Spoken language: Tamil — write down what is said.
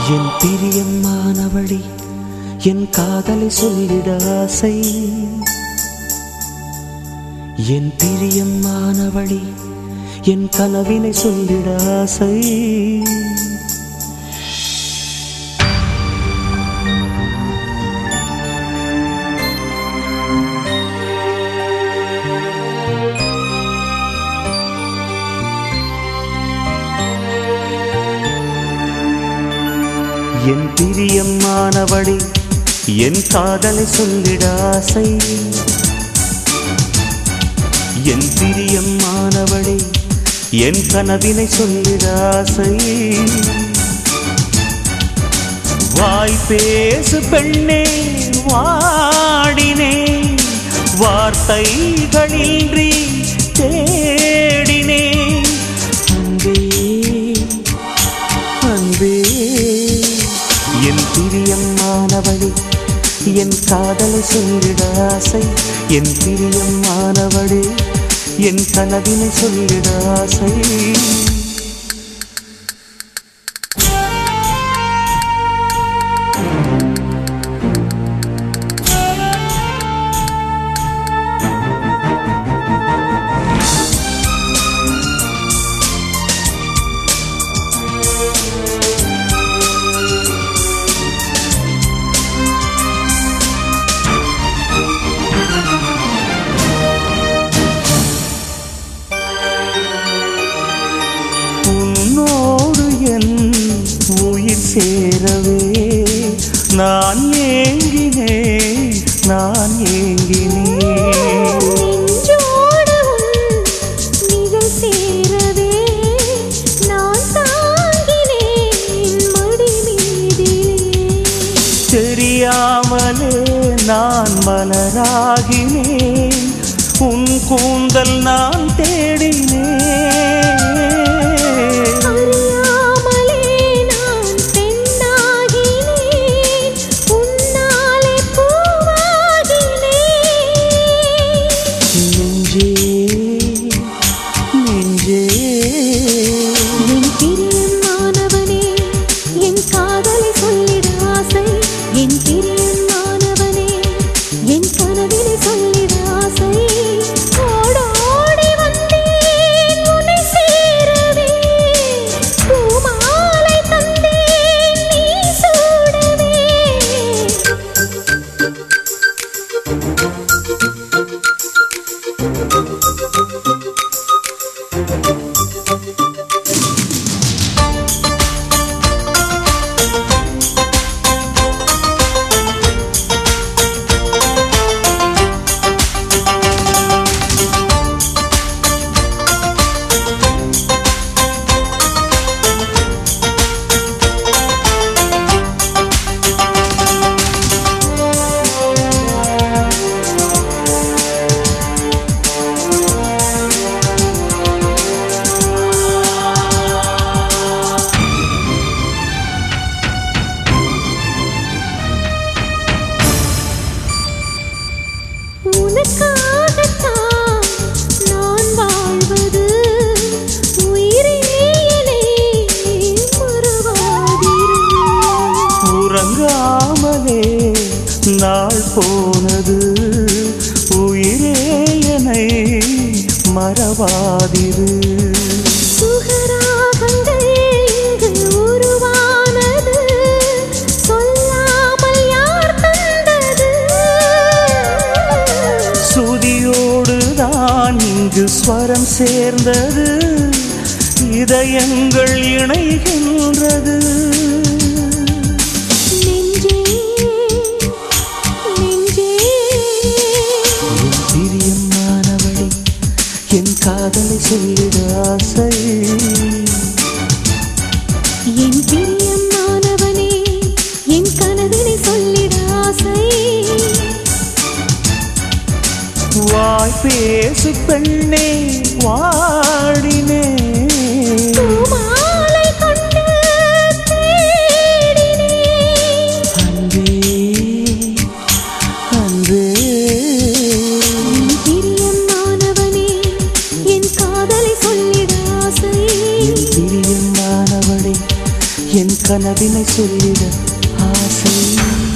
என் பிரியமானவழி என் காதலை சொல்லிட ஆசை என் பிரியமானவழி என் கனவினை சொல்லிட ஆசை என் பிரியமானவழி என் காதலை சொல்லிட ஆசை என் பிரியமானவழி என் கனவினை சொல்லிட ஆசை வாய் பேசு பெண்ணே வாடினே வார்த்தைகளின்றி தேடினே அன்பே அன்பே என் பிரியமானவளே என் காதலை சொல்லிட ஆசை என் பிரியமானவளே என் கனவினை சொல்லிட ஆசை உன்னோடு என் உயிர் சேரவே நான் ஏங்கினேன் நான் ஏங்கினேன் நெஞ்சோடு உன் நிழல் சேரவே நான் தாங்கினேன் மடி மீதிலே தெரியாமலே நான் மலராகினேன் உன் கூந்தல் நான் தேடினேன் அறியாமலே நான் பெண்ணாகினேன் உன்னாலே பூவாகினேன் நெஞ்சே நெஞ்சே என் பிரியமானவனே என் காதலை சொல்லிட ஆசை என் பிரியமானவனே என் கனவினை சொல்லிட ஆசை ஓடோடி வந்தேன் உன்னை சேரவே பூமாலை தந்தேன் நீ சூடவே உனக்காகத்தான் நான் வாழ்வது உயிரே என்னை மறவாதிரு உறங்காமலே நாள் போனது உயிரே என்னை மறவாதிரு சுகராகங்கள் இங்கு உருவானது சொல்லாமல் யார் தந்தது சுதியோடு தான் இங்கு ஸ்வரம் சேர்ந்தது இதயங்கள் இணைகின்றது நெஞ்சே நெஞ்சே என் பிரியமானவளே என் காதலை சொல்லிட ஆசை என் பிரியமானவனே என் கனவினை சொல்லிட ஆசை வாய் பேசு பெண்ணே வாடினே பூமாலை கொண்டு தேடினேன் அன்பே அன்பே என் பிரியமானவனே என் காதலை சொல்லிட ஆசை என் பிரியமானவளே என் கனவினை சொல்லிட ஆசை